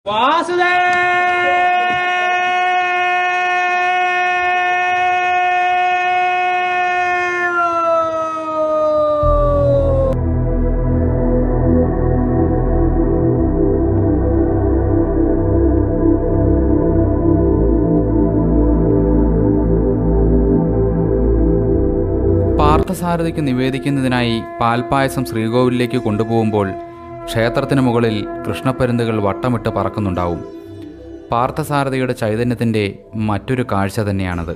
പാർത്ഥസാരഥിക്ക് നിവേദിക്കുന്നതിനായി പാൽപ്പായസം ശ്രീകോവിലേക്ക് കൊണ്ടുപോകുമ്പോൾ ക്ഷേത്രത്തിന് മുകളിൽ കൃഷ്ണപ്പരുന്തുകൾ വട്ടമിട്ട് പറക്കുന്നുണ്ടാവും പാർത്ഥസാരഥിയുടെ ചൈതന്യത്തിൻ്റെ മറ്റൊരു കാഴ്ച തന്നെയാണത്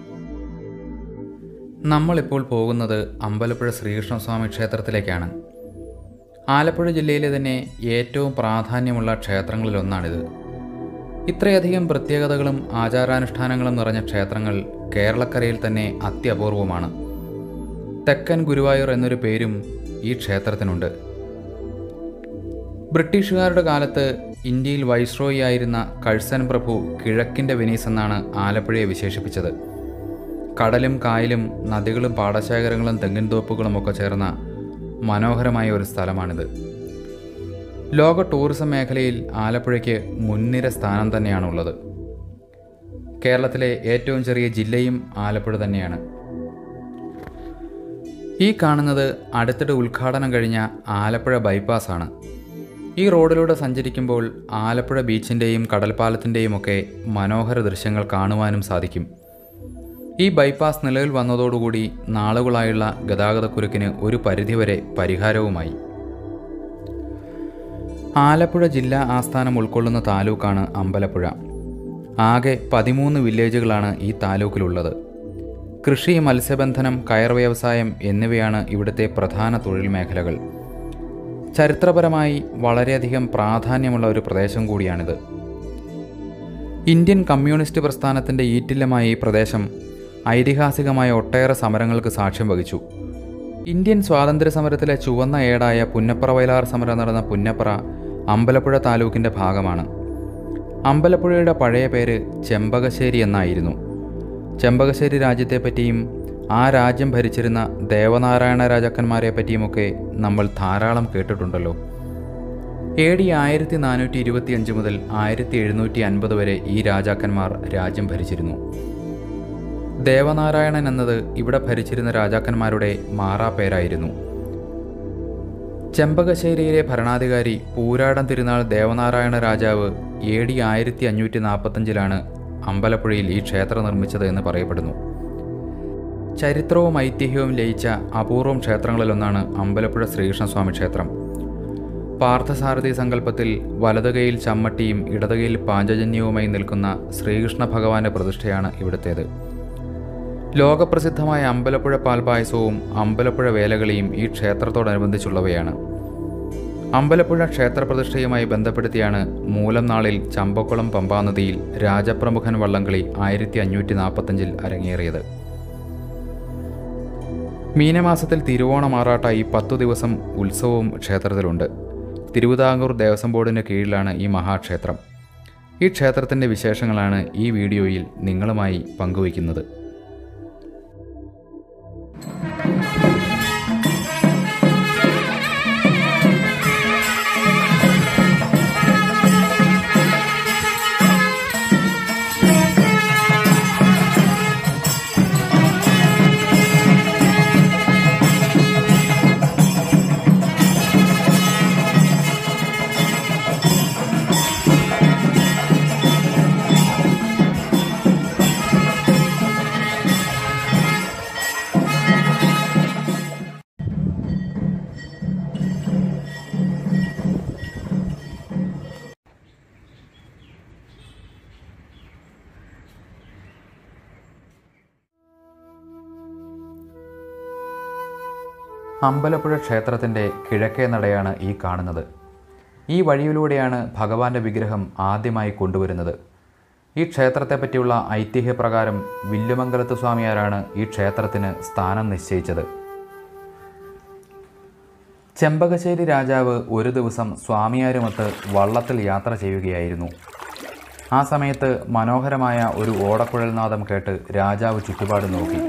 നമ്മളിപ്പോൾ പോകുന്നത് അമ്പലപ്പുഴ ശ്രീകൃഷ്ണസ്വാമി ക്ഷേത്രത്തിലേക്കാണ് ആലപ്പുഴ ജില്ലയിലെ തന്നെ ഏറ്റവും പ്രാധാന്യമുള്ള ക്ഷേത്രങ്ങളിലൊന്നാണിത് ഇത്രയധികം പ്രത്യേകതകളും ആചാരാനുഷ്ഠാനങ്ങളും നിറഞ്ഞ ക്ഷേത്രങ്ങൾ കേരളക്കരയിൽ തന്നെ അത്യപൂർവമാണ് തെക്കൻ ഗുരുവായൂർ എന്നൊരു പേരും ഈ ക്ഷേത്രത്തിനുണ്ട് ബ്രിട്ടീഷുകാരുടെ കാലത്ത് ഇന്ത്യയിൽ വൈസ്രോയി ആയിരുന്ന കഴ്സൻ പ്രഭു കിഴക്കിൻ്റെ വെനീസ് എന്നാണ് ആലപ്പുഴയെ വിശേഷിപ്പിച്ചത് കടലും കായലും നദികളും പാടശേഖരങ്ങളും തെങ്ങിൻതോപ്പുകളും ഒക്കെ ചേർന്ന മനോഹരമായ ഒരു സ്ഥലമാണിത് ലോക ടൂറിസം മേഖലയിൽ ആലപ്പുഴയ്ക്ക് മുൻനിര സ്ഥാനം തന്നെയാണുള്ളത് കേരളത്തിലെ ഏറ്റവും ചെറിയ ജില്ലയും ആലപ്പുഴ തന്നെയാണ് ഈ കാണുന്നത് അടുത്തിടെ ഉദ്ഘാടനം കഴിഞ്ഞ ആലപ്പുഴ ബൈപ്പാസ് ആണ് ഈ റോഡിലൂടെ സഞ്ചരിക്കുമ്പോൾ ആലപ്പുഴ ബീച്ചിൻ്റെയും കടൽപ്പാലത്തിൻ്റെയും ഒക്കെ മനോഹര ദൃശ്യങ്ങൾ കാണുവാനും സാധിക്കും ഈ ബൈപ്പാസ് നിലവിൽ വന്നതോടുകൂടി നാളുകളായുള്ള ഗതാഗതക്കുരുക്കിന് ഒരു പരിധിവരെ പരിഹാരവുമായി ആലപ്പുഴ ജില്ലാ ആസ്ഥാനം ഉൾക്കൊള്ളുന്ന താലൂക്കാണ് അമ്പലപ്പുഴ ആകെ പതിമൂന്ന് വില്ലേജുകളാണ് ഈ താലൂക്കിലുള്ളത് കൃഷി മത്സ്യബന്ധനം കയർ വ്യവസായം എന്നിവയാണ് ഇവിടുത്തെ പ്രധാന തൊഴിൽ മേഖലകൾ ചരിത്രപരമായി വളരെയധികം പ്രാധാന്യമുള്ള ഒരു പ്രദേശം കൂടിയാണിത് ഇന്ത്യൻ കമ്മ്യൂണിസ്റ്റ് പ്രസ്ഥാനത്തിൻ്റെ ഈറ്റില്ലമായ ഈ പ്രദേശം ഐതിഹാസികമായ ഒട്ടേറെ സമരങ്ങൾക്ക് സാക്ഷ്യം വഹിച്ചു ഇന്ത്യൻ സ്വാതന്ത്ര്യ സമരത്തിലെ ചുവന്ന ഏടായ പുന്നപ്ര വയലാർ സമരം നടന്ന പുന്നപ്ര അമ്പലപ്പുഴ താലൂക്കിൻ്റെ ഭാഗമാണ് അമ്പലപ്പുഴയുടെ പഴയ പേര് ചെമ്പകശ്ശേരി എന്നായിരുന്നു ചെമ്പകശ്ശേരി രാജ്യത്തെപ്പറ്റിയും ആ രാജ്യം ഭരിച്ചിരുന്ന ദേവനാരായണ രാജാക്കന്മാരെ പറ്റിയുമൊക്കെ നമ്മൾ ധാരാളം കേട്ടിട്ടുണ്ടല്ലോ എ ഡി ആയിരത്തി നാനൂറ്റി ഇരുപത്തിയഞ്ച് മുതൽ ആയിരത്തി എഴുന്നൂറ്റി അൻപത് വരെ ഈ രാജാക്കന്മാർ രാജ്യം ഭരിച്ചിരുന്നു ദേവനാരായണൻ എന്നത് ഇവിടെ ഭരിച്ചിരുന്ന രാജാക്കന്മാരുടെ മാറാപ്പേരായിരുന്നു ചെമ്പകശ്ശേരിയിലെ ഭരണാധികാരി പൂരാടം തിരുനാൾ ദേവനാരായണ രാജാവ് എ ഡി ആയിരത്തി അഞ്ഞൂറ്റി നാൽപ്പത്തഞ്ചിലാണ് അമ്പലപ്പുഴയിൽ ഈ ക്ഷേത്രം നിർമ്മിച്ചത് എന്ന് പറയപ്പെടുന്നു ചരിത്രവും ഐതിഹ്യവും ലയിച്ച അപൂർവം ക്ഷേത്രങ്ങളിലൊന്നാണ് അമ്പലപ്പുഴ ശ്രീകൃഷ്ണസ്വാമി ക്ഷേത്രം പാർത്ഥസാരഥി സങ്കല്പത്തിൽ വലതുകൈയിൽ ചമ്മട്ടിയും ഇടതുകൈയിൽ പാഞ്ചജന്യവുമായി നിൽക്കുന്ന ശ്രീകൃഷ്ണ ഭഗവാന്റെ പ്രതിഷ്ഠയാണ് ഇവിടുത്തേത് ലോകപ്രസിദ്ധമായ അമ്പലപ്പുഴ പാൽപായസവും അമ്പലപ്പുഴ വേലകളിയും ഈ ക്ഷേത്രത്തോടനുബന്ധിച്ചുള്ളവയാണ് അമ്പലപ്പുഴ ക്ഷേത്രപ്രതിഷ്ഠയുമായി ബന്ധപ്പെടുത്തിയാണ് മൂലം നാളിൽ ചമ്പക്കുളം പമ്പാനദിയിൽ രാജപ്രമുഖൻ വള്ളംകളി ആയിരത്തി അഞ്ഞൂറ്റി നാൽപ്പത്തഞ്ചിൽ അരങ്ങേറിയത് മീനമാസത്തിൽ തിരുവോണമാറാട്ടായി പത്തു ദിവസം ഉത്സവവും ക്ഷേത്രത്തിലുണ്ട് തിരുവിതാംകൂർ ദേവസ്വം ബോർഡിൻ്റെ കീഴിലാണ് ഈ മഹാക്ഷേത്രം ഈ ക്ഷേത്രത്തിൻ്റെ വിശേഷങ്ങളാണ് ഈ വീഡിയോയിൽ നിങ്ങളുമായി പങ്കുവയ്ക്കുന്നത് അമ്പലപ്പുഴ ക്ഷേത്രത്തിൻ്റെ കിഴക്കേ നടയാണ് ഈ കാണുന്നത് ഈ വഴിയിലൂടെയാണ് ഭഗവാന്റെ വിഗ്രഹം ആദ്യമായി കൊണ്ടുവരുന്നത് ഈ ക്ഷേത്രത്തെപ്പറ്റിയുള്ള ഐതിഹ്യപ്രകാരം വില്ലുമംഗലത്ത് സ്വാമിയാരാണ് ഈ ക്ഷേത്രത്തിന് സ്ഥാനം നിശ്ചയിച്ചത് ചെമ്പകശ്ശേരി രാജാവ് ഒരു ദിവസം സ്വാമിയാരുമൊത്ത് വള്ളത്തിൽ യാത്ര ചെയ്യുകയായിരുന്നു ആ സമയത്ത് മനോഹരമായ ഒരു ഓടക്കുഴൽനാദം കേട്ട് രാജാവ് ചുറ്റുപാട് നോക്കി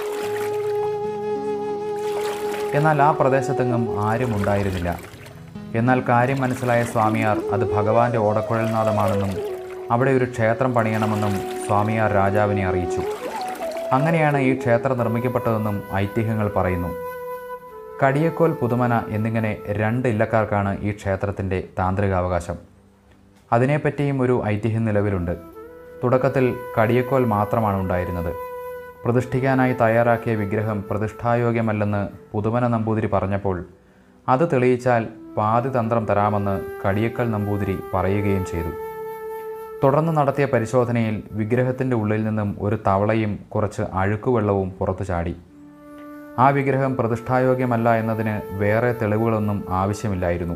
എന്നാൽ ആ പ്രദേശത്തെങ്ങും ആരും ഉണ്ടായിരുന്നില്ല എന്നാൽ കാര്യം മനസ്സിലായ സ്വാമിയാർ അത് ഭഗവാന്റെ ഓടക്കുഴൽനാഥമാണെന്നും അവിടെ ഒരു ക്ഷേത്രം പണിയണമെന്നും സ്വാമിയാർ രാജാവിനെ അറിയിച്ചു അങ്ങനെയാണ് ഈ ക്ഷേത്രം നിർമ്മിക്കപ്പെട്ടതെന്നും ഐതിഹ്യങ്ങൾ പറയുന്നു കടിയക്കോൽ പുതുമന എന്നിങ്ങനെ രണ്ട് ഇല്ലക്കാർക്കാണ് ഈ ക്ഷേത്രത്തിൻ്റെ താന്ത്രികാവകാശം അതിനെപ്പറ്റിയും ഒരു ഐതിഹ്യം നിലവിലുണ്ട് തുടക്കത്തിൽ കടിയക്കോൽ മാത്രമാണ് ഉണ്ടായിരുന്നത് പ്രതിഷ്ഠിക്കാനായി തയ്യാറാക്കിയ വിഗ്രഹം പ്രതിഷ്ഠായോഗ്യമല്ലെന്ന് പുതുമന നമ്പൂതിരി പറഞ്ഞപ്പോൾ അത് തെളിയിച്ചാൽ പാതി തന്ത്രം തരാമെന്ന് കടിയക്കൽ നമ്പൂതിരി പറയുകയും ചെയ്തു തുടർന്ന് നടത്തിയ പരിശോധനയിൽ വിഗ്രഹത്തിൻ്റെ ഉള്ളിൽ നിന്നും ഒരു തവളയും കുറച്ച് അഴുക്കുവെള്ളവും പുറത്തു ചാടി ആ വിഗ്രഹം പ്രതിഷ്ഠായോഗ്യമല്ല എന്നതിന് വേറെ തെളിവുകളൊന്നും ആവശ്യമില്ലായിരുന്നു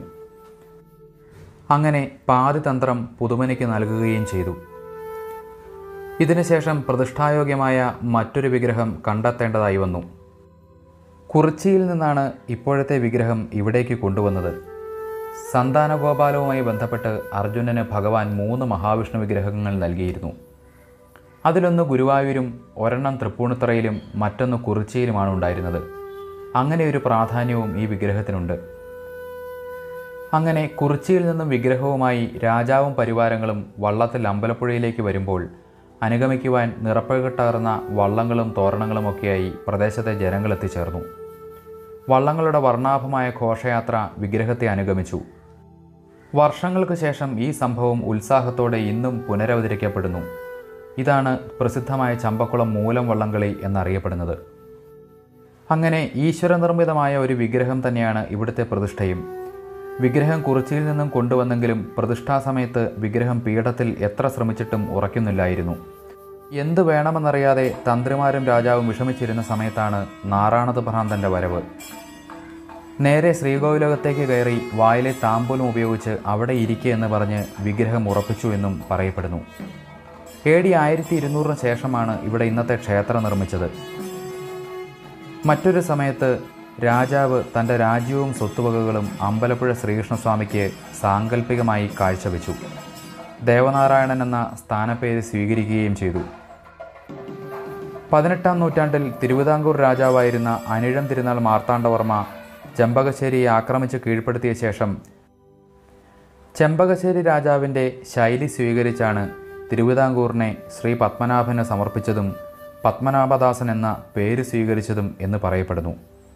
അങ്ങനെ പാതിതന്ത്രം പുതുമനയ്ക്ക് നൽകുകയും ചെയ്തു ഇതിനുശേഷം പ്രതിഷ്ഠായോഗ്യമായ മറ്റൊരു വിഗ്രഹം കണ്ടെത്തേണ്ടതായി വന്നു കുറിച്ചിയിൽ നിന്നാണ് ഇപ്പോഴത്തെ വിഗ്രഹം ഇവിടേക്ക് കൊണ്ടുവന്നത് സന്താനഗോപാലവുമായി ബന്ധപ്പെട്ട് അർജുനന് ഭഗവാൻ മൂന്ന് മഹാവിഷ്ണു വിഗ്രഹങ്ങൾ നൽകിയിരുന്നു അതിലൊന്ന് ഗുരുവായൂരും ഒരെണ്ണം തൃപ്പൂണിത്തറയിലും മറ്റൊന്ന് കുറിച്ചിയിലുമാണ് ഉണ്ടായിരുന്നത് അങ്ങനെ ഒരു പ്രാധാന്യവും ഈ വിഗ്രഹത്തിനുണ്ട് അങ്ങനെ കുറിച്ചിയിൽ നിന്നും വിഗ്രഹവുമായി രാജാവും പരിവാരങ്ങളും വള്ളത്തിൽ അമ്പലപ്പുഴയിലേക്ക് വരുമ്പോൾ അനുഗമിക്കുവാൻ നിറപ്പകിട്ടാർന്ന വള്ളങ്ങളും തോരണങ്ങളുമൊക്കെയായി പ്രദേശത്തെ ജനങ്ങൾ എത്തിച്ചേർന്നു വള്ളങ്ങളുടെ വർണ്ണാഭമായ ഘോഷയാത്ര വിഗ്രഹത്തെ അനുഗമിച്ചു വർഷങ്ങൾക്ക് ശേഷം ഈ സംഭവം ഉത്സാഹത്തോടെ ഇന്നും പുനരവതരിക്കപ്പെടുന്നു ഇതാണ് പ്രസിദ്ധമായ ചമ്പക്കുളം മൂലം വള്ളംകളി എന്നറിയപ്പെടുന്നത് അങ്ങനെ ഈശ്വരനിർമ്മിതമായ ഒരു വിഗ്രഹം തന്നെയാണ് ഇവിടുത്തെ പ്രതിഷ്ഠയും വിഗ്രഹം കുറിച്ചിയിൽ നിന്നും കൊണ്ടുവന്നെങ്കിലും പ്രതിഷ്ഠാ സമയത്ത് വിഗ്രഹം പീഠത്തിൽ എത്ര ശ്രമിച്ചിട്ടും ഉറയ്ക്കുന്നില്ലായിരുന്നു എന്തു വേണമെന്നറിയാതെ തന്ത്രിമാരും രാജാവും വിഷമിച്ചിരുന്ന സമയത്താണ് നാറാണത് ഭ്രാന്തൻ്റെ വരവ് നേരെ ശ്രീകോവിലകത്തേക്ക് കയറി വായിലെ താമ്പൂലം ഉപയോഗിച്ച് അവിടെ ഇരിക്കുക എന്ന് പറഞ്ഞ് വിഗ്രഹം ഉറപ്പിച്ചു എന്നും പറയപ്പെടുന്നു എ ഡി ആയിരത്തി ഇരുന്നൂറിന് ശേഷമാണ് ഇവിടെ ഇന്നത്തെ ക്ഷേത്രം നിർമ്മിച്ചത് മറ്റൊരു സമയത്ത് രാജാവ് തൻ്റെ രാജ്യവും സ്വത്തുവകകളും അമ്പലപ്പുഴ ശ്രീകൃഷ്ണസ്വാമിക്ക് സാങ്കല്പികമായി കാഴ്ചവെച്ചു ദേവനാരായണൻ എന്ന സ്ഥാനപ്പേര് സ്വീകരിക്കുകയും ചെയ്തു പതിനെട്ടാം നൂറ്റാണ്ടിൽ തിരുവിതാംകൂർ രാജാവായിരുന്ന അനിഴം തിരുനാൾ മാർത്താണ്ഡവർമ്മ ചെമ്പകശ്ശേരിയെ ആക്രമിച്ച് കീഴ്പ്പെടുത്തിയ ശേഷം ചെമ്പകശ്ശേരി രാജാവിൻ്റെ ശൈലി സ്വീകരിച്ചാണ് തിരുവിതാംകൂറിനെ ശ്രീ പത്മനാഭന് സമർപ്പിച്ചതും പത്മനാഭദാസൻ എന്ന പേര് സ്വീകരിച്ചതും എന്ന് പറയപ്പെടുന്നു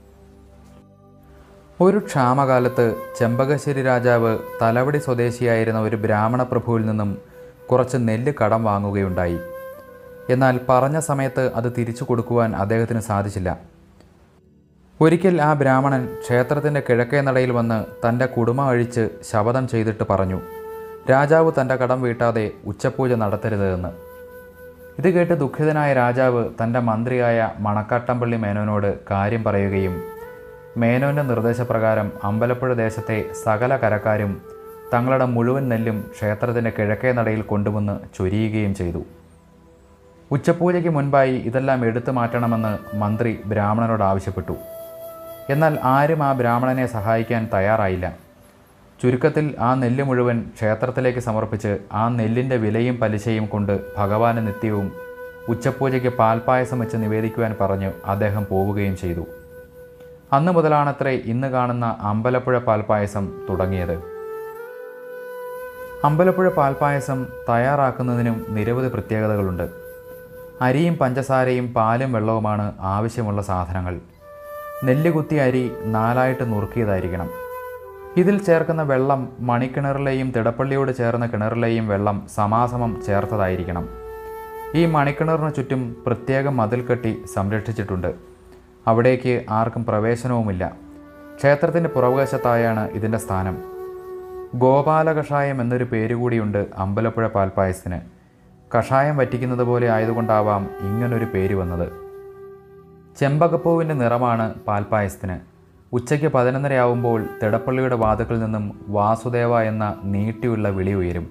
ഒരു ക്ഷാമകാലത്ത് ചെമ്പകശ്ശേരി രാജാവ് തലവടി സ്വദേശിയായിരുന്ന ഒരു ബ്രാഹ്മണ പ്രഭുവിൽ നിന്നും കുറച്ച് നെല്ല് കടം വാങ്ങുകയുണ്ടായി എന്നാൽ പറഞ്ഞ സമയത്ത് അത് തിരിച്ചു കൊടുക്കുവാൻ അദ്ദേഹത്തിന് സാധിച്ചില്ല ഒരിക്കൽ ആ ബ്രാഹ്മണൻ ക്ഷേത്രത്തിൻ്റെ കിഴക്കേ നടയിൽ വന്ന് തൻ്റെ കുടുംബം അഴിച്ച് ശപഥം ചെയ്തിട്ട് പറഞ്ഞു രാജാവ് തൻ്റെ കടം വീട്ടാതെ ഉച്ചപൂജ നടത്തരുത് എന്ന് ഇത് കേട്ട് ദുഃഖിതനായ രാജാവ് തൻ്റെ മന്ത്രിയായ മണക്കാട്ടമ്പള്ളി മേനോനോട് കാര്യം പറയുകയും മേനോൻ്റെ നിർദ്ദേശപ്രകാരം അമ്പലപ്പുഴ ദേശത്തെ സകല കരക്കാരും തങ്ങളുടെ മുഴുവൻ നെല്ലും ക്ഷേത്രത്തിൻ്റെ കിഴക്കേ നടയിൽ കൊണ്ടുവന്ന് ചൊരിയുകയും ചെയ്തു ഉച്ചപൂജയ്ക്ക് മുൻപായി ഇതെല്ലാം എടുത്തു മാറ്റണമെന്ന് മന്ത്രി ബ്രാഹ്മണനോട് ആവശ്യപ്പെട്ടു എന്നാൽ ആരും ആ ബ്രാഹ്മണനെ സഹായിക്കാൻ തയ്യാറായില്ല ചുരുക്കത്തിൽ ആ നെല്ല് മുഴുവൻ ക്ഷേത്രത്തിലേക്ക് സമർപ്പിച്ച് ആ നെല്ലിൻ്റെ വിലയും പലിശയും കൊണ്ട് ഭഗവാന് നിത്യവും ഉച്ചപൂജയ്ക്ക് പാൽപ്പായസം വെച്ച് നിവേദിക്കുവാൻ പറഞ്ഞു അദ്ദേഹം പോവുകയും ചെയ്തു അന്ന് മുതലാണത്രേ ഇന്ന് കാണുന്ന അമ്പലപ്പുഴ പാൽപ്പായസം തുടങ്ങിയത് അമ്പലപ്പുഴ പാൽപ്പായസം തയ്യാറാക്കുന്നതിനും നിരവധി പ്രത്യേകതകളുണ്ട് അരിയും പഞ്ചസാരയും പാലും വെള്ളവുമാണ് ആവശ്യമുള്ള സാധനങ്ങൾ നെല്ല് കുത്തിയ അരി നാലായിട്ട് നുറുക്കിയതായിരിക്കണം ഇതിൽ ചേർക്കുന്ന വെള്ളം മണിക്കിണറിലെയും തിടപ്പള്ളിയോട് ചേർന്ന കിണറിലെയും വെള്ളം സമാസമം ചേർത്തതായിരിക്കണം ഈ മണിക്കിണറിന് ചുറ്റും പ്രത്യേകം മതിൽ കെട്ടി സംരക്ഷിച്ചിട്ടുണ്ട് അവിടേക്ക് ആർക്കും പ്രവേശനവുമില്ല ക്ഷേത്രത്തിൻ്റെ പുറവശത്തായാണ് ഇതിൻ്റെ സ്ഥാനം ഗോപാല കഷായം എന്നൊരു പേരുകൂടിയുണ്ട് അമ്പലപ്പുഴ പാൽപ്പായസത്തിന് കഷായം വറ്റിക്കുന്നത് പോലെ ആയതുകൊണ്ടാവാം ഇങ്ങനൊരു പേര് വന്നത് ചെമ്പകപ്പൂവിൻ്റെ നിറമാണ് പാൽപ്പായസത്തിന് ഉച്ചയ്ക്ക് പതിനൊന്നരയാവുമ്പോൾ തിടപ്പള്ളിയുടെ വാതുക്കൾ നിന്നും വാസുദേവ എന്ന നീട്ടിയുള്ള വിളി ഉയരും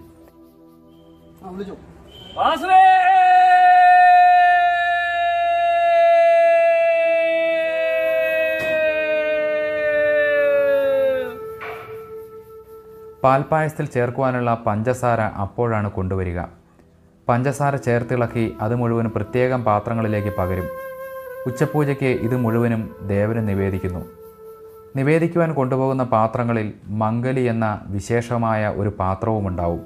വാസുദേ പാൽപ്പായസത്തിൽ ചേർക്കുവാനുള്ള പഞ്ചസാര അപ്പോഴാണ് കൊണ്ടുവരിക പഞ്ചസാര ചേർത്തിളക്കി അത് മുഴുവൻ പ്രത്യേകം പാത്രങ്ങളിലേക്ക് പകരും ഉച്ചപൂജയ്ക്ക് ഇത് മുഴുവനും ദേവന് നിവേദിക്കുന്നു നിവേദിക്കുവാൻ കൊണ്ടുപോകുന്ന പാത്രങ്ങളിൽ മംഗലി എന്ന വിശേഷമായ ഒരു പാത്രവും ഉണ്ടാവും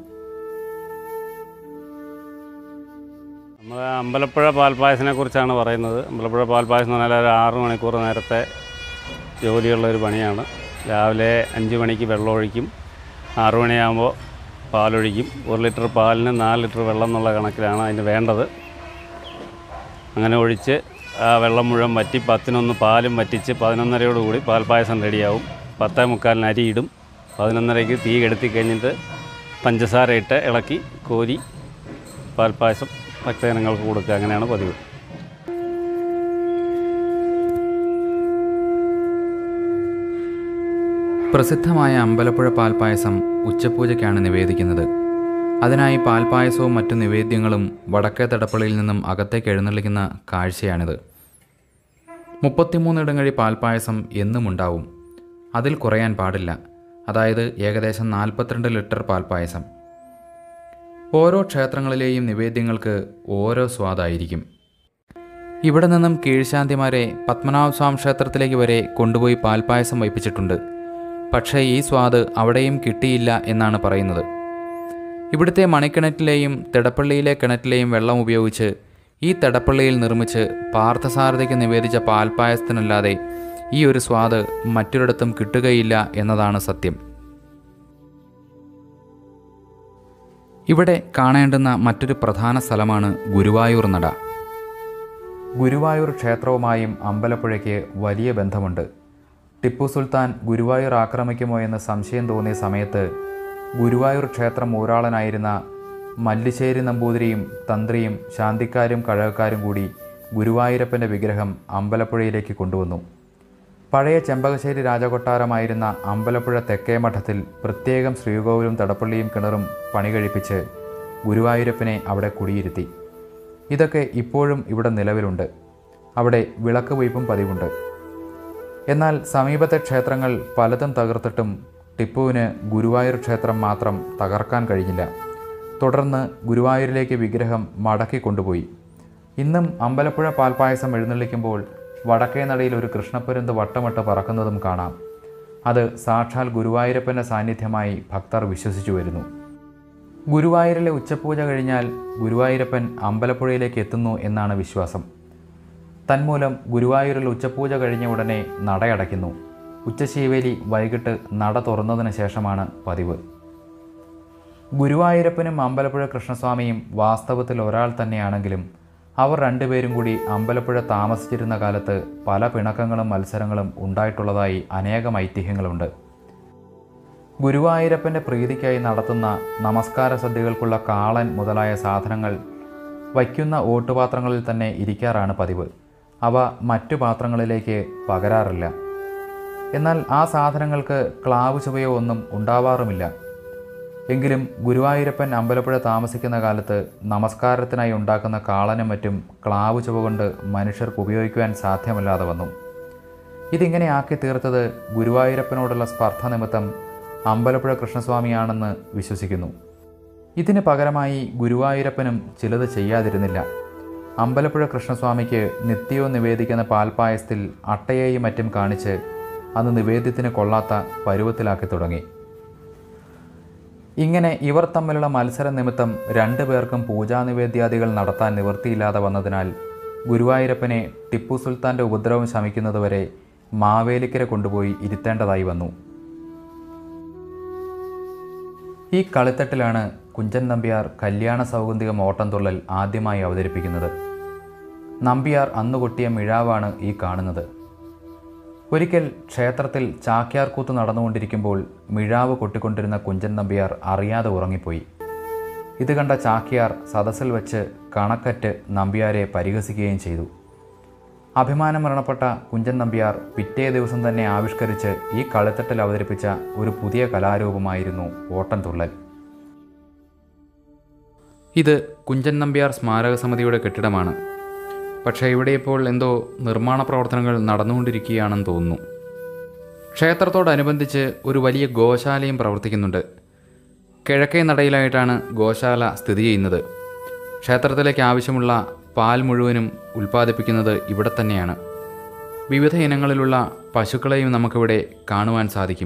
നമ്മൾ അമ്പലപ്പുഴ പാൽപ്പായസനെ കുറിച്ചാണ് പറയുന്നത് അമ്പലപ്പുഴ പാൽപ്പായസം എന്ന് പറഞ്ഞാൽ ഒരു ആറ് മണിക്കൂർ നേരത്തെ ജോലിയുള്ള ഒരു പണിയാണ് രാവിലെ അഞ്ച് മണിക്ക് വെള്ളം ഒഴിക്കും ആറു മണിയാകുമ്പോൾ പാലൊഴിക്കും ഒരു ലിറ്റർ പാലിന് നാല് ലിറ്റർ വെള്ളം എന്നുള്ള കണക്കിലാണ് അതിന് വേണ്ടത് അങ്ങനെ ഒഴിച്ച് ആ വെള്ളം മുഴുവൻ വറ്റി പത്തിനൊന്ന് പാലും വറ്റിച്ച് പതിനൊന്നരയോടുകൂടി പാൽപ്പായസം റെഡിയാവും പത്തേ മുക്കാലിന് അരിയിടും പതിനൊന്നരയ്ക്ക് തീ കെടുത്തി കഴിഞ്ഞിട്ട് പഞ്ചസാര ഇട്ട് ഇളക്കി കോരി പാൽപ്പായസം ഭക്തജനങ്ങൾക്ക് കൊടുക്കുക അങ്ങനെയാണ് പതിവ് പ്രസിദ്ധമായ അമ്പലപ്പുഴ പാൽപ്പായസം ഉച്ചപൂജയ്ക്കാണ് നിവേദിക്കുന്നത് അതിനായി പാൽപ്പായസവും മറ്റു നിവേദ്യങ്ങളും വടക്കേ തടപ്പള്ളിയിൽ നിന്നും അകത്തേക്ക് എഴുന്നള്ളിക്കുന്ന കാഴ്ചയാണിത് മുപ്പത്തിമൂന്നിടങ്ങഴി പാൽപ്പായസം എന്നും ഉണ്ടാവും അതിൽ കുറയാൻ പാടില്ല അതായത് ഏകദേശം നാൽപ്പത്തിരണ്ട് ലിറ്റർ പാൽപ്പായസം ഓരോ ക്ഷേത്രങ്ങളിലെയും നിവേദ്യങ്ങൾക്ക് ഓരോ സ്വാദായിരിക്കും ഇവിടെ നിന്നും കീഴ്ശാന്തിമാരെ പത്മനാഭസ്വാമി ക്ഷേത്രത്തിലേക്ക് വരെ കൊണ്ടുപോയി പാൽപ്പായസം വയ്പ്പിച്ചിട്ടുണ്ട് പക്ഷേ ഈ സ്വാദ് അവിടെയും കിട്ടിയില്ല എന്നാണ് പറയുന്നത് ഇവിടുത്തെ മണിക്കിണറ്റിലെയും തിടപ്പള്ളിയിലെ കിണറ്റിലെയും വെള്ളം ഉപയോഗിച്ച് ഈ തിടപ്പള്ളിയിൽ നിർമ്മിച്ച് പാർത്ഥസാരഥിക്ക് നിവേദിച്ച പാൽപ്പായസത്തിനല്ലാതെ ഈ ഒരു സ്വാദ് മറ്റൊരിടത്തും കിട്ടുകയില്ല എന്നതാണ് സത്യം ഇവിടെ കാണേണ്ടുന്ന മറ്റൊരു പ്രധാന സ്ഥലമാണ് ഗുരുവായൂർ നട ഗുരുവായൂർ ക്ഷേത്രവുമായും അമ്പലപ്പുഴയ്ക്ക് വലിയ ബന്ധമുണ്ട് ടിപ്പു സുൽത്താൻ ഗുരുവായൂർ ആക്രമിക്കുമോ എന്ന് സംശയം തോന്നിയ സമയത്ത് ഗുരുവായൂർ ക്ഷേത്രം ഊരാളനായിരുന്ന മല്ലിശ്ശേരി നമ്പൂതിരിയും തന്ത്രിയും ശാന്തിക്കാരും കഴകക്കാരും കൂടി ഗുരുവായൂരപ്പൻ്റെ വിഗ്രഹം അമ്പലപ്പുഴയിലേക്ക് കൊണ്ടുവന്നു പഴയ ചെമ്പകശ്ശേരി രാജകൊട്ടാരമായിരുന്ന അമ്പലപ്പുഴ തെക്കേ മഠത്തിൽ പ്രത്യേകം ശ്രീകോവിലും തടപ്പള്ളിയും കിണറും പണി കഴിപ്പിച്ച് ഗുരുവായൂരപ്പനെ അവിടെ കുടിയിരുത്തി ഇതൊക്കെ ഇപ്പോഴും ഇവിടെ നിലവിലുണ്ട് അവിടെ വിളക്ക് വയ്പും പതിവുണ്ട് എന്നാൽ സമീപത്തെ ക്ഷേത്രങ്ങൾ പലതും തകർത്തിട്ടും ടിപ്പുവിന് ഗുരുവായൂർ ക്ഷേത്രം മാത്രം തകർക്കാൻ കഴിഞ്ഞില്ല തുടർന്ന് ഗുരുവായൂരിലേക്ക് വിഗ്രഹം മടക്കി കൊണ്ടുപോയി ഇന്നും അമ്പലപ്പുഴ പാൽപ്പായസം എഴുന്നള്ളിക്കുമ്പോൾ വടക്കേ നടയിൽ ഒരു കൃഷ്ണപ്പരുന്ത് വട്ടമിട്ട് പറക്കുന്നതും കാണാം അത് സാക്ഷാൽ ഗുരുവായൂരപ്പൻ്റെ സാന്നിധ്യമായി ഭക്തർ വിശ്വസിച്ചു വരുന്നു ഗുരുവായൂരിലെ ഉച്ചപൂജ കഴിഞ്ഞാൽ ഗുരുവായൂരപ്പൻ അമ്പലപ്പുഴയിലേക്ക് എത്തുന്നു എന്നാണ് വിശ്വാസം തന്മൂലം ഗുരുവായൂരിൽ ഉച്ചപൂജ കഴിഞ്ഞ ഉടനെ നടയടയ്ക്കുന്നു ഉച്ചശീവേലി വൈകിട്ട് നട തുറന്നതിന് ശേഷമാണ് പതിവ് ഗുരുവായൂരപ്പനും അമ്പലപ്പുഴ കൃഷ്ണസ്വാമിയും വാസ്തവത്തിൽ ഒരാൾ തന്നെയാണെങ്കിലും അവർ രണ്ടുപേരും കൂടി അമ്പലപ്പുഴ താമസിച്ചിരുന്ന കാലത്ത് പല പിണക്കങ്ങളും മത്സരങ്ങളും ഉണ്ടായിട്ടുള്ളതായി അനേകം ഐതിഹ്യങ്ങളുണ്ട് ഗുരുവായൂരപ്പൻ്റെ പ്രീതിക്കായി നടത്തുന്ന നമസ്കാര സദ്യകൾക്കുള്ള കാളൻ മുതലായ സാധനങ്ങൾ വയ്ക്കുന്ന ഓട്ടുപാത്രങ്ങളിൽ തന്നെ ഇരിക്കാറാണ് പതിവ് അവ മറ്റു പാത്രങ്ങളിലേക്ക് പകരാറില്ല എന്നാൽ ആ സാധനങ്ങൾക്ക് ക്ലാവ് ചുവയോ ഒന്നും ഉണ്ടാവാറുമില്ല എങ്കിലും ഗുരുവായൂരപ്പൻ അമ്പലപ്പുഴ താമസിക്കുന്ന കാലത്ത് നമസ്കാരത്തിനായി ഉണ്ടാക്കുന്ന കാളനും മറ്റും ക്ലാവ് ചുവ കൊണ്ട് മനുഷ്യർക്ക് ഉപയോഗിക്കുവാൻ സാധ്യമല്ലാതെ വന്നു ഇതിങ്ങനെ ആക്കി തീർത്തത് ഗുരുവായൂരപ്പനോടുള്ള സ്പർദ്ധ നിമിത്തം അമ്പലപ്പുഴ കൃഷ്ണസ്വാമിയാണെന്ന് വിശ്വസിക്കുന്നു ഇതിന് പകരമായി ഗുരുവായൂരപ്പനും ചിലത് ചെയ്യാതിരുന്നില്ല അമ്പലപ്പുഴ കൃഷ്ണസ്വാമിക്ക് നിത്യവും നിവേദിക്കുന്ന പാൽപ്പായസത്തിൽ അട്ടയെയും മറ്റും കാണിച്ച് അന്ന് നിവേദ്യത്തിന് കൊള്ളാത്ത പരുവത്തിലാക്കി തുടങ്ങി ഇങ്ങനെ ഇവർ തമ്മിലുള്ള മത്സര നിമിത്തം രണ്ടു പേർക്കും പൂജാനിവേദ്യാദികൾ നടത്താൻ നിവൃത്തിയില്ലാതെ വന്നതിനാൽ ഗുരുവായൂരപ്പനെ ടിപ്പു സുൽത്താൻ്റെ ഉപദ്രവം ശമിക്കുന്നതുവരെ മാവേലിക്കര കൊണ്ടുപോയി ഇരുത്തേണ്ടതായി വന്നു ഈ കളിത്തട്ടിലാണ് കുഞ്ചൻ നമ്പ്യാർ കല്യാണ സൗഗന്ധിക ഓട്ടംതുള്ളൽ ആദ്യമായി അവതരിപ്പിക്കുന്നത് നമ്പ്യാർ അന്നു കൊട്ടിയ മിഴാവാണ് ഈ കാണുന്നത് ഒരിക്കൽ ക്ഷേത്രത്തിൽ ചാക്യാർകൂത്ത് നടന്നുകൊണ്ടിരിക്കുമ്പോൾ മിഴാവ് കൊട്ടിക്കൊണ്ടിരുന്ന കുഞ്ചൻ നമ്പ്യാർ അറിയാതെ ഉറങ്ങിപ്പോയി ഇത് കണ്ട ചാക്യാർ സദസ്സിൽ വെച്ച് കണക്കറ്റ് നമ്പ്യാരെ പരിഹസിക്കുകയും ചെയ്തു അഭിമാനം മരണപ്പെട്ട കുഞ്ചൻ നമ്പ്യാർ പിറ്റേ ദിവസം തന്നെ ആവിഷ്കരിച്ച് ഈ കളിത്തട്ടിൽ അവതരിപ്പിച്ച ഒരു പുതിയ കലാരൂപമായിരുന്നു ഓട്ടൻതുള്ളൽ ഇത് കുഞ്ചൻ നമ്പ്യാർ സ്മാരക സമിതിയുടെ കെട്ടിടമാണ് പക്ഷേ ഇവിടെ ഇപ്പോൾ എന്തോ നിർമ്മാണ പ്രവർത്തനങ്ങൾ നടന്നുകൊണ്ടിരിക്കുകയാണെന്ന് തോന്നുന്നു ക്ഷേത്രത്തോടനുബന്ധിച്ച് ഒരു വലിയ ഗോശാലയും പ്രവർത്തിക്കുന്നുണ്ട് കിഴക്കേ നടയിലായിട്ടാണ് ഗോശാല സ്ഥിതി ചെയ്യുന്നത് ക്ഷേത്രത്തിലേക്ക് ആവശ്യമുള്ള പാൽ മുഴുവനും ഉൽപ്പാദിപ്പിക്കുന്നത് ഇവിടെ തന്നെയാണ് വിവിധ ഇനങ്ങളിലുള്ള പശുക്കളെയും നമുക്കിവിടെ കാണുവാൻ സാധിക്കും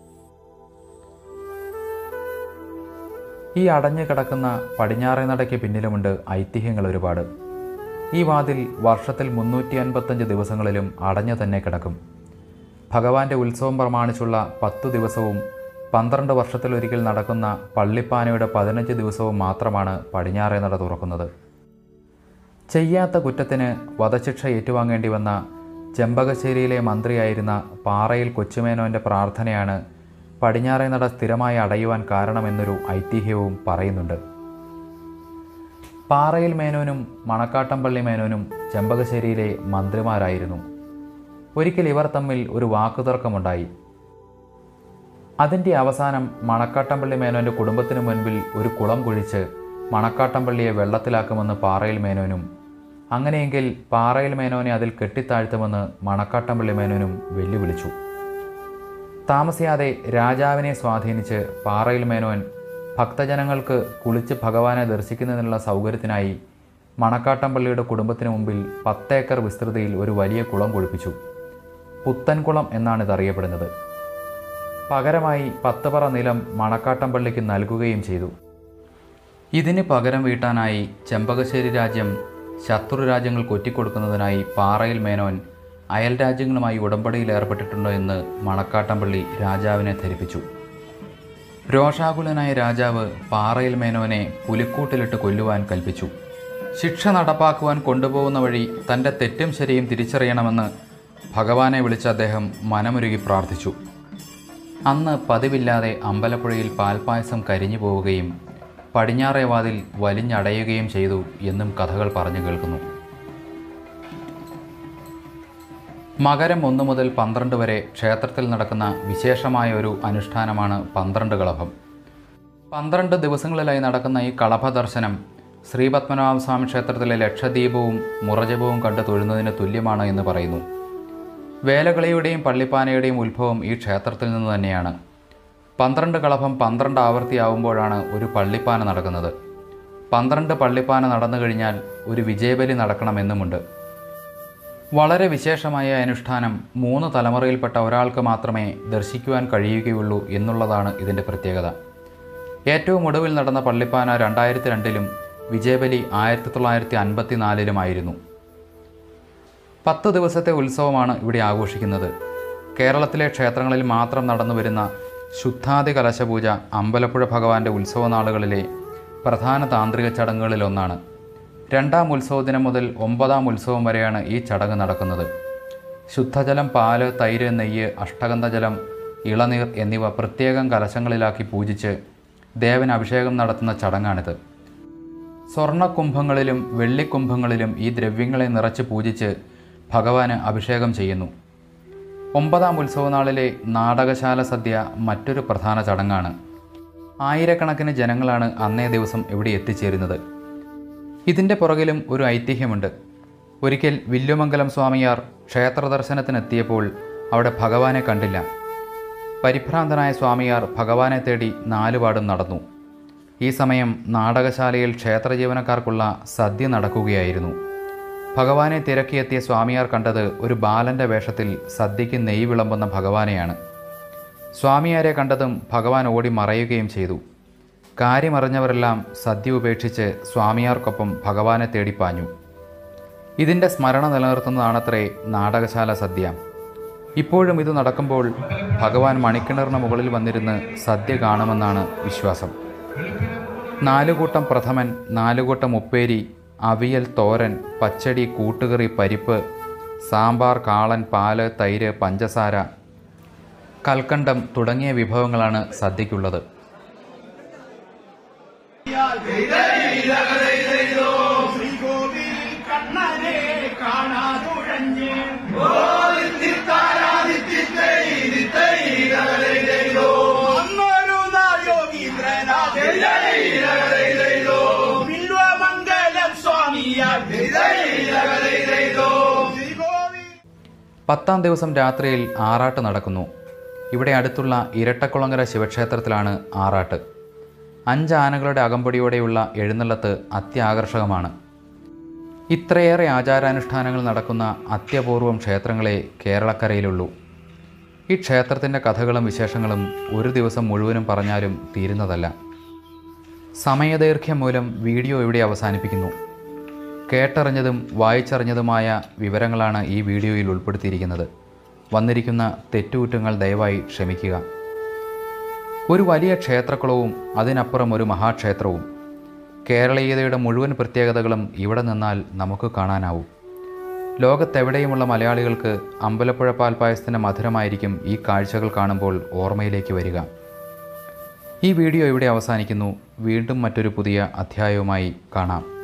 ഈ അടഞ്ഞു കിടക്കുന്ന പടിഞ്ഞാറേ നടയ്ക്ക് പിന്നിലുമുണ്ട് ഐതിഹ്യങ്ങൾ ഒരുപാട് ഈ വാതിൽ വർഷത്തിൽ മുന്നൂറ്റി അൻപത്തഞ്ച് ദിവസങ്ങളിലും അടഞ്ഞു തന്നെ കിടക്കും ഭഗവാന്റെ ഉത്സവം പ്രമാണിച്ചുള്ള പത്തു ദിവസവും പന്ത്രണ്ട് വർഷത്തിലൊരിക്കൽ നടക്കുന്ന പള്ളിപ്പാനയുടെ പതിനഞ്ച് ദിവസവും മാത്രമാണ് പടിഞ്ഞാറേ നട തുറക്കുന്നത് ചെയ്യാത്ത കുറ്റത്തിന് വധശിക്ഷ ഏറ്റുവാങ്ങേണ്ടി വന്ന ചെമ്പകശ്ശേരിയിലെ മന്ത്രിയായിരുന്ന പാറയിൽ കൊച്ചുമേനോൻ്റെ പ്രാർത്ഥനയാണ് പടിഞ്ഞാറേ നട സ്ഥിരമായി അടയുവാൻ കാരണമെന്നൊരു ഐതിഹ്യവും പറയുന്നുണ്ട് പാറയിൽ മേനോനും മണക്കാട്ടംപള്ളി മേനോനും ചെമ്പകശ്ശേരിയിലെ മന്ത്രിമാരായിരുന്നു ഒരിക്കൽ ഇവർ തമ്മിൽ ഒരു വാക്കുതർക്കമുണ്ടായി അതിൻ്റെ അവസാനം മണക്കാട്ടംപള്ളി മേനോൻ്റെ കുടുംബത്തിനു മുൻപിൽ ഒരു കുളം കുഴിച്ച് മണക്കാട്ടംപള്ളിയെ വെള്ളത്തിലാക്കുമെന്ന് പാറയിൽ മേനോനും അങ്ങനെയെങ്കിൽ പാറയിൽ മേനോനെ അതിൽ കെട്ടിത്താഴ്ത്തുമെന്ന് മണക്കാട്ടംപള്ളി മേനോനും വെല്ലുവിളിച്ചു താമസിയാതെ രാജാവിനെ സ്വാധീനിച്ച് പാറയിൽ മേനോൻ ഭക്തജനങ്ങൾക്ക് കുളിച്ച് ഭഗവാനെ ദർശിക്കുന്നതിനുള്ള സൗകര്യത്തിനായി മണക്കാട്ടംപള്ളിയുടെ കുടുംബത്തിന് മുമ്പിൽ പത്തേക്കർ വിസ്തൃതിയിൽ ഒരു വലിയ കുളം കുഴിപ്പിച്ചു പുത്തൻകുളം എന്നാണ് ഇത് അറിയപ്പെടുന്നത് പകരമായി പത്ത് പറ നിലം മണക്കാട്ടംപള്ളിക്ക് നൽകുകയും ചെയ്തു ഇതിന് പകരം വീട്ടാനായി ചെമ്പകശ്ശേരി രാജ്യം ശത്രു രാജ്യങ്ങൾക്ക് ഒറ്റിക്കൊടുക്കുന്നതിനായി പാറയിൽ മേനോൻ അയൽ രാജ്യങ്ങളുമായി ഉടമ്പടിയിൽ ഏർപ്പെട്ടിട്ടുണ്ടോ എന്ന് മണക്കാട്ടംപള്ളി രാജാവിനെ ധരിപ്പിച്ചു രോഷാകുലനായ രാജാവ് പാറയിൽ മേനോനെ പുലിക്കൂട്ടിലിട്ട് കൊല്ലുവാൻ കൽപ്പിച്ചു ശിക്ഷ നടപ്പാക്കുവാൻ കൊണ്ടുപോകുന്ന വഴി തൻ്റെ തെറ്റും ശരിയും തിരിച്ചറിയണമെന്ന് ഭഗവാനെ വിളിച്ച അദ്ദേഹം മനമുരുകി പ്രാർത്ഥിച്ചു അന്ന് പതിവില്ലാതെ അമ്പലപ്പുഴയിൽ പാൽപ്പായസം കരിഞ്ഞു പോവുകയും പടിഞ്ഞാറേ വാതിൽ വലിഞ്ഞടയുകയും ചെയ്തു എന്നും കഥകൾ പറഞ്ഞു കേൾക്കുന്നു മകരം ഒന്ന് മുതൽ പന്ത്രണ്ട് വരെ ക്ഷേത്രത്തിൽ നടക്കുന്ന വിശേഷമായ ഒരു അനുഷ്ഠാനമാണ് പന്ത്രണ്ട് കളഭം പന്ത്രണ്ട് ദിവസങ്ങളിലായി നടക്കുന്ന ഈ കളഭ ദർശനം ശ്രീപത്മനാഭ സ്വാമി ക്ഷേത്രത്തിലെ ലക്ഷദീപവും മുറജപവും കണ്ട് തൊഴുന്നതിന് തുല്യമാണ് എന്ന് പറയുന്നു വേലകളിയുടെയും പള്ളിപ്പാനയുടെയും ഉത്ഭവം ഈ ക്ഷേത്രത്തിൽ നിന്ന് തന്നെയാണ് പന്ത്രണ്ട് കളഭം പന്ത്രണ്ട് ആവർത്തിയാവുമ്പോഴാണ് ഒരു പള്ളിപ്പാന നടക്കുന്നത് പന്ത്രണ്ട് പള്ളിപ്പാന നടന്നു കഴിഞ്ഞാൽ ഒരു വിജയബലി നടക്കണമെന്നുമുണ്ട് വളരെ വിശേഷമായ അനുഷ്ഠാനം മൂന്ന് തലമുറയിൽപ്പെട്ട ഒരാൾക്ക് മാത്രമേ ദർശിക്കുവാൻ കഴിയുകയുള്ളൂ എന്നുള്ളതാണ് ഇതിൻ്റെ പ്രത്യേകത ഏറ്റവും ഒടുവിൽ നടന്ന പള്ളിപ്പാന രണ്ടായിരത്തി രണ്ടിലും വിജയബലി ആയിരത്തി തൊള്ളായിരത്തി അൻപത്തി നാലിലുമായിരുന്നു പത്ത് ദിവസത്തെ ഉത്സവമാണ് ഇവിടെ ആഘോഷിക്കുന്നത് കേരളത്തിലെ ക്ഷേത്രങ്ങളിൽ മാത്രം നടന്നു വരുന്ന ശുദ്ധാതി കലശപൂജ അമ്പലപ്പുഴ ഭഗവാന്റെ ഉത്സവനാളുകളിലെ പ്രധാന താന്ത്രിക ചടങ്ങുകളിലൊന്നാണ് രണ്ടാം ഉത്സവ ദിനം മുതൽ ഒമ്പതാം ഉത്സവം വരെയാണ് ഈ ചടങ്ങ് നടക്കുന്നത് ശുദ്ധജലം പാല് തൈര് നെയ്യ് അഷ്ടഗന്ധജലം ഇളനീർ എന്നിവ പ്രത്യേകം കലശങ്ങളിലാക്കി പൂജിച്ച് ദേവന് അഭിഷേകം നടത്തുന്ന ചടങ്ങാണിത് സ്വർണ്ണകുംഭങ്ങളിലും വെള്ളിക്കുംഭങ്ങളിലും ഈ ദ്രവ്യങ്ങളെ നിറച്ച് പൂജിച്ച് ഭഗവാന് അഭിഷേകം ചെയ്യുന്നു ഒമ്പതാം ഉത്സവനാളിലെ നാടകശാല സദ്യ മറ്റൊരു പ്രധാന ചടങ്ങാണ് ആയിരക്കണക്കിന് ജനങ്ങളാണ് അന്നേ ദിവസം ഇവിടെ എത്തിച്ചേരുന്നത് ഇതിൻ്റെ പുറകിലും ഒരു ഐതിഹ്യമുണ്ട് ഒരിക്കൽ വില്ലുമംഗലം സ്വാമിയാർ ക്ഷേത്ര ദർശനത്തിനെത്തിയപ്പോൾ അവിടെ ഭഗവാനെ കണ്ടില്ല പരിഭ്രാന്തനായ സ്വാമിയാർ ഭഗവാനെ തേടി നാലുപാടും നടന്നു ഈ സമയം നാടകശാലയിൽ ക്ഷേത്ര ജീവനക്കാർക്കുള്ള സദ്യ നടക്കുകയായിരുന്നു ഭഗവാനെ തിരക്കിയെത്തിയ സ്വാമിയാർ കണ്ടത് ഒരു ബാലൻ്റെ വേഷത്തിൽ സദ്യയ്ക്ക് നെയ്യ് വിളമ്പുന്ന ഭഗവാനെയാണ് സ്വാമിയാരെ കണ്ടതും ഭഗവാൻ ഓടി മറയുകയും ചെയ്തു കാര്യമറിഞ്ഞവരെല്ലാം സദ്യ ഉപേക്ഷിച്ച് സ്വാമിയാർക്കൊപ്പം ഭഗവാനെ തേടിപ്പാഞ്ഞു ഇതിൻ്റെ സ്മരണ നിലനിർത്തുന്നതാണത്രേ നാടകശാല സദ്യ ഇപ്പോഴും ഇത് നടക്കുമ്പോൾ ഭഗവാൻ മണിക്കിണറിന് മുകളിൽ വന്നിരുന്ന് സദ്യ കാണുമെന്നാണ് വിശ്വാസം നാലുകൂട്ടം പ്രഥമൻ നാലുകൂട്ടം ഉപ്പേരി അവിയൽ തോരൻ പച്ചടി കൂട്ടുകറി പരിപ്പ് സാമ്പാർ കാളൻ പാല് തൈര് പഞ്ചസാര കൽക്കണ്ടം തുടങ്ങിയ വിഭവങ്ങളാണ് സദ്യയ്ക്കുള്ളത് ശ്രീകോവിൽ കണ്ണനെ കാണാതുഴഞ്ഞ് അന്നൊരു നാൾ യോഗീന്ദ്രനാഥ് വില്വമംഗലം സ്വാമിയാർ ശ്രീകോവിൽ പത്താം ദിവസം രാത്രിയിൽ ആറാട്ട് നടക്കുന്നു ഇവിടെ അടുത്തുള്ള ഇരട്ടക്കുളങ്ങര ശിവക്ഷേത്രത്തിലാണ് ആറാട്ട് അഞ്ച് ആനകളുടെ അകമ്പടിയോടെയുള്ള എഴുന്നള്ളത്ത് അത്യാകർഷകമാണ് ഇത്രയേറെ ആചാരാനുഷ്ഠാനങ്ങൾ നടക്കുന്ന അത്യപൂർവം ക്ഷേത്രങ്ങളെ കേരളക്കരയിലുള്ളൂ ഈ ക്ഷേത്രത്തിൻ്റെ കഥകളും വിശേഷങ്ങളും ഒരു ദിവസം മുഴുവനും പറഞ്ഞാലും തീരുന്നതല്ല സമയദൈർഘ്യം മൂലം വീഡിയോ ഇവിടെ അവസാനിപ്പിക്കുന്നു കേട്ടറിഞ്ഞതും വായിച്ചറിഞ്ഞതുമായ വിവരങ്ങളാണ് ഈ വീഡിയോയിൽ ഉൾപ്പെടുത്തിയിരിക്കുന്നത് വന്നിരിക്കുന്ന തെറ്റുകുറ്റങ്ങൾ ദയവായി ക്ഷമിക്കുക ഒരു വലിയ ക്ഷേത്രക്കുളവും അതിനപ്പുറം ഒരു മഹാക്ഷേത്രവും കേരളീയതയുടെ മുഴുവൻ പ്രത്യേകതകളും ഇവിടെ നിന്നാൽ നമുക്ക് കാണാനാവും ലോകത്തെവിടെയുമുള്ള മലയാളികൾക്ക് അമ്പലപ്പുഴ പാൽപ്പായസത്തിൻ്റെ മധുരമായിരിക്കും ഈ കാഴ്ചകൾ കാണുമ്പോൾ ഓർമ്മയിലേക്ക് വരിക ഈ വീഡിയോ ഇവിടെ അവസാനിക്കുന്നു വീണ്ടും മറ്റൊരു പുതിയ അധ്യായവുമായി കാണാം